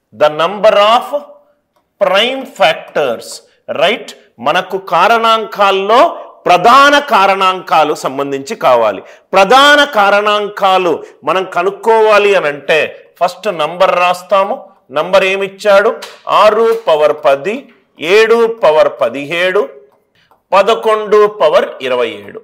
the number of prime factors right మనకు కారణాంకాల్లో ప్రధాన కారణాంకాలు సంబంధించి కావాలి ప్రధాన కారణాంకాలు మనం కనుక్కోవాలి అని అంటే ఫస్ట్ నంబర్ రాస్తాము నంబర్ ఏమిచ్చాడు ఆరు పవర్ పది ఏడు పవర్ పదిహేడు పదకొండు పవర్ ఇరవై ఏడు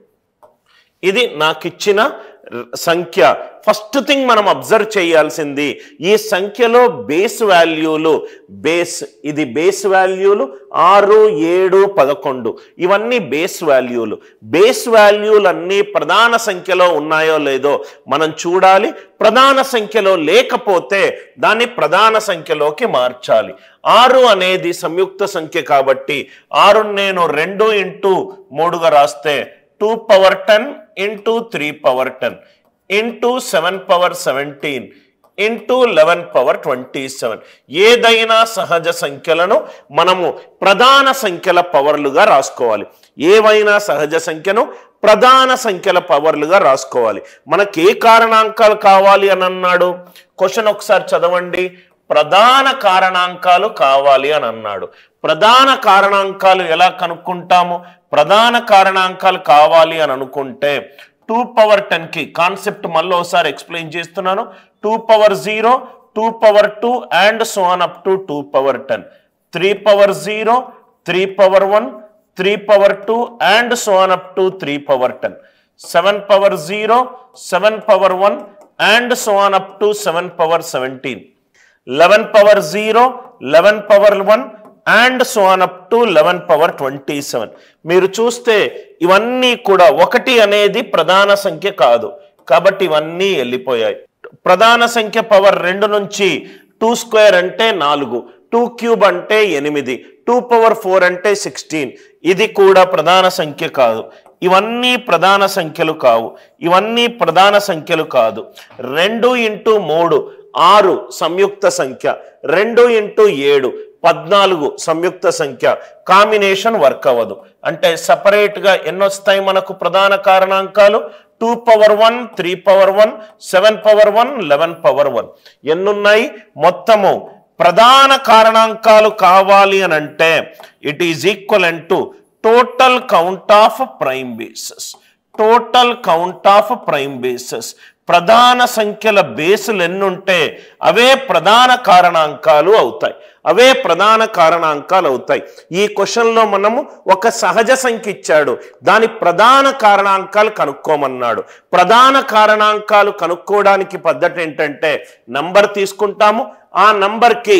ఇది నాకు ఇచ్చిన ర- సంఖ్య ఫస్ట్ థింగ్ మనం అబ్జర్వ్ చేయాల్సింది ఈ సంఖ్యలో బేస్ వాల్యూలు బేస్ ఇది బేస్ వాల్యూలు ఆరు ఏడు పదకొండు ఇవన్నీ బేస్ వాల్యూలు బేస్ వాల్యూలు అన్నీ ప్రధాన సంఖ్యలో ఉన్నాయో లేదో మనం చూడాలి ప్రధాన సంఖ్యలో లేకపోతే దాన్ని ప్రధాన సంఖ్యలోకి మార్చాలి ఆరు అనేది సంయుక్త సంఖ్య కాబట్టి ఆరు నేను రెండు ఇంటూ మూడుగా రాస్తే two power ten into three power ten into seven power seventeen into eleven power twenty seven ఏదైనా సహజ సంఖ్యలను మనము ప్రధాన సంఖ్యల పవర్లుగా రాసుకోవాలి ఏవైనా సహజ సంఖ్యను ప్రధాన సంఖ్యల పవర్లుగా రాసుకోవాలి మనకి ఏ కారణాంకాలు కావాలి అని అన్నాడు క్వశ్చన్ ఒకసారి చదవండి ప్రధాన కారణాంకాలు కావాలి అని అన్నాడు ప్రధాన కారణాంకాలు ఎలా కనుక్కుంటాము ప్రధాన కారణాంకాలు కావాలి అని అనుకుంటే టూ పవర్ టెన్ కి కాన్సెప్ట్ మళ్ళీ ఒకసారి ఎక్స్ప్లెయిన్ చేస్తున్నాను two power zero two power two and so on up to two power ten three power zero three power one three power two and so on up to three power ten seven power zero seven power one and so on up to seven power seventeen eleven power zero eleven power one and so on up to eleven power twenty seven మీరు చూస్తే ఇవన్నీ కూడా ఒకటి అనేది ప్రధాన సంఖ్య కాదు కాబట్టి ఇవన్నీ వెళ్ళిపోయాయి ప్రధాన సంఖ్య పవర్ రెండు నుంచి టూ స్క్వేర్ అంటే నాలుగు టూ క్యూబ్ అంటే ఎనిమిది టూ పవర్ ఫోర్ అంటే సిక్స్టీన్ ఇది కూడా ప్రధాన సంఖ్య కాదు ఇవన్నీ ప్రధాన సంఖ్యలు కావు ఇవన్నీ ప్రధాన సంఖ్యలు కాదు రెండు ఇంటూ మూడు ఆరు సంయుక్త సంఖ్య రెండు ఇంటూ ఏడు పద్నాలుగు సంయుక్త సంఖ్య కాంబినేషన్ వర్క్ అవ్వదు అంటే separate గా ఎన్నొస్తాయి మనకు ప్రధాన కారణాంకాలు two power one three power one seven power one eleven power one ఎన్నున్నాయి మొత్తము ప్రధాన కారణాంకాలు కావాలి అని అంటే it is equal to total count of prime bases total count of prime bases ప్రధాన సంఖ్యల బేసులు ఎన్నుంటే అవే ప్రధాన కారణాంకాలు అవుతాయి అవే ప్రధాన కారణాంకాలు అవుతాయి ఈ క్వశ్చన్లో మనము ఒక సహజ సంఖ్య ఇచ్చాడు దాని ప్రధాన కారణాంకాలు కనుక్కోమన్నాడు ప్రధాన కారణాంకాలు కనుక్కోవడానికి పద్ధతి ఏంటంటే నంబర్ తీసుకుంటాము ఆ నంబర్కి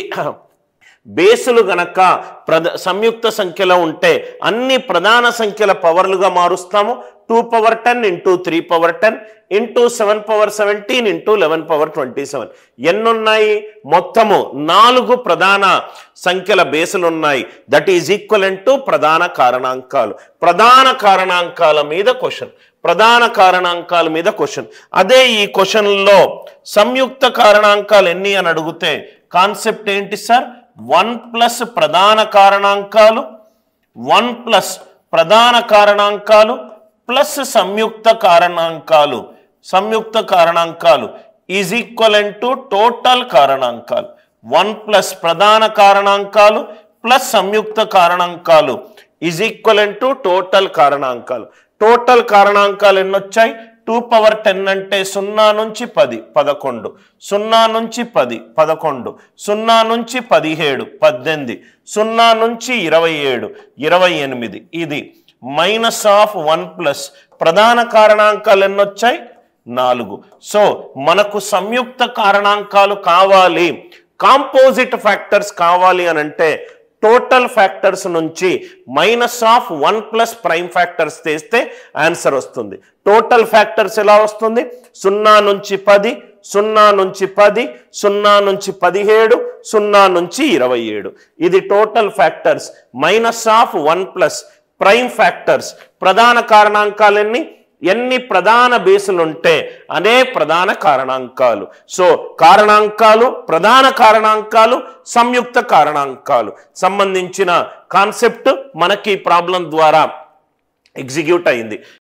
బేసులు గనక ప్రధ సంయుక్త సంఖ్యలో ఉంటే అన్ని ప్రధాన సంఖ్యల పవర్లుగా మారుస్తాము two power ten into three power ten into seven power seventeen into eleven power twenty seven ఎన్నున్నాయి మొత్తము నాలుగు ప్రధాన సంఖ్యల బేసులు ఉన్నాయి దట్ ఈజ్ ఈక్వల్ టు ప్రధాన కారణాంకాలు ప్రధాన కారణాంకాల మీద క్వశ్చన్ ప్రధాన కారణాంకాల మీద క్వశ్చన్ అదే ఈ క్వశ్చన్లో సంయుక్త కారణాంకాలు ఎన్ని అని అడిగితే కాన్సెప్ట్ ఏంటి సార్ వన్ ప్లస్ ప్రధాన కారణాంకాలు వన్ ప్లస్ ప్రధాన కారణాంకాలు ప్లస్ సంయుక్త కారణాంకాలు సంయుక్త కారణాంకాలు ఈజ్ ఈక్వల్ టు టోటల్ కారణాంకాలు వన్ ప్లస్ ప్రధాన కారణాంకాలు ప్లస్ సంయుక్త కారణాంకాలు ఈజ్ ఈక్వల్ టు టోటల్ కారణాంకాలు టోటల్ కారణాంకాలు ఎన్ని వచ్చాయి టూ పవర్ టెన్ అంటే సున్నా నుంచి పది పదకొండు సున్నా నుంచి పది పదకొండు సున్నా నుంచి పదిహేడు పద్దెనిమిది సున్నా నుంచి ఇరవై ఏడు ఇరవై ఎనిమిది ఇది మైనస్ ఆఫ్ వన్ ప్లస్ ప్రధాన కారణాంకాలు ఎన్ని వచ్చాయి నాలుగు సో మనకు సంయుక్త కారణాంకాలు కావాలి కాంపోజిట్ ఫ్యాక్టర్స్ కావాలి అని అంటే టోటల్ ఫ్యాక్టర్స్ నుంచి minus of one plus prime factors తీస్తే ఆన్సర్ వస్తుంది టోటల్ ఫ్యాక్టర్స్ ఎలా వస్తుంది సున్నా నుంచి పది సున్నా నుంచి పది సున్నా నుంచి పదిహేడు సున్నా నుంచి ఇరవై ఏడు ఇది total factors minus of one plus prime factors ప్రధాన కారణాంకాలు ఎన్ని ఎన్ని ప్రధాన బేసులు ఉంటే అనే ప్రధాన కారణాంకాలు సో కారణాంకాలు ప్రధాన కారణాంకాలు సంయుక్త కారణాంకాలు సంబంధించిన కాన్సెప్ట్ మనకి ప్రాబ్లం ద్వారా ఎగ్జిక్యూట్ అయింది